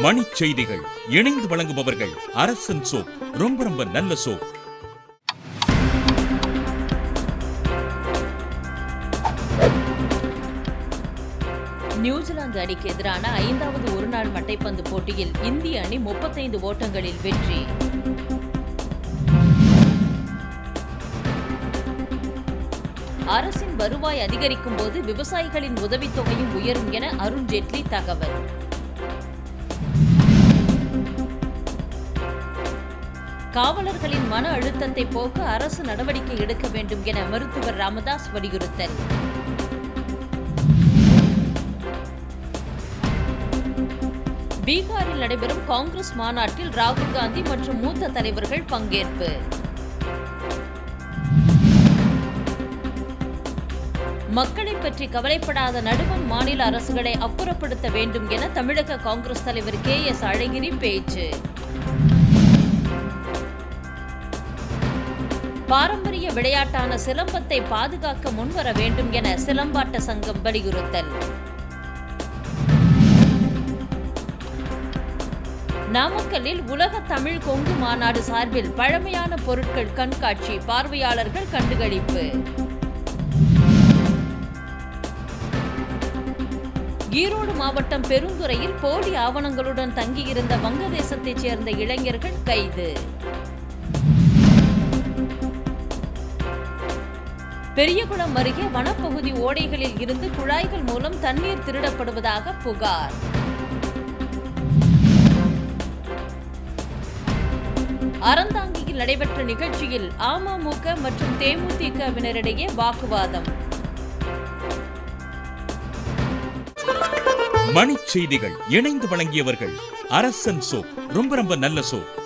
மணிச் செய்திகள் இணைந்து வழங்குபவர்கள் அரசன் சோப் ரொம்ப ரொம்ப நல்ல சோப் நியூசிலாந்து அணிக்கு எதிரான ஐந்தாவது ஒருநாள் மட்டைப்பந்து போட்டியில் இந்திய அணி முப்பத்தைந்து ஓட்டங்களில் வெற்றி அரசின் வருவாய் அதிகரிக்கும் போது விவசாயிகளின் உதவித்தொகையும் உயரும் என அருண் ஜேட்லி தகவல் காவலர்களின் மன அழுத்தத்தை போக்க அரசு நடவடிக்கை எடுக்க வேண்டும் என மருத்துவர் ராமதாஸ் வலியுறுத்தல் பீகாரில் நடைபெறும் காங்கிரஸ் மாநாட்டில் ராகுல் காந்தி மற்றும் மூத்த தலைவர்கள் பங்கேற்பு மக்களை பற்றி கவலைப்படாத நடுவண் மாநில அரசுகளை அப்புறப்படுத்த வேண்டும் என தமிழக காங்கிரஸ் தலைவர் கே எஸ் அழகிரி பேச்சு பாரம்பரிய விளையாட்டான சிலம்பத்தை பாதுகாக்க முன்வர வேண்டும் என சிலம்பாட்ட சங்கம் வலியுறுத்தல் நாமக்கல்லில் உலக தமிழ் கொங்கு மாநாடு சார்பில் பழமையான பொருட்கள் கண்காட்சி பார்வையாளர்கள் கண்டுகளிப்பு ஈரோடு மாவட்டம் பெருந்துறையில் போலி ஆவணங்களுடன் தங்கியிருந்த வங்கதேசத்தைச் சேர்ந்த இளைஞர்கள் கைது பெரியகுளம் அருகே வனப்பகுதி ஓடைகளில் இருந்து குழாய்கள் மூலம் தண்ணீர் திருடப்படுவதாக புகார் அறந்தாங்கியில் நடைபெற்ற நிகழ்ச்சியில் அமமுக மற்றும் தேமுதிகவினரிடையே வாக்குவாதம் மணிச் செய்திகள் இணைந்து வழங்கியவர்கள் அரசன் சோப் ரொம்ப ரொம்ப நல்ல சோப்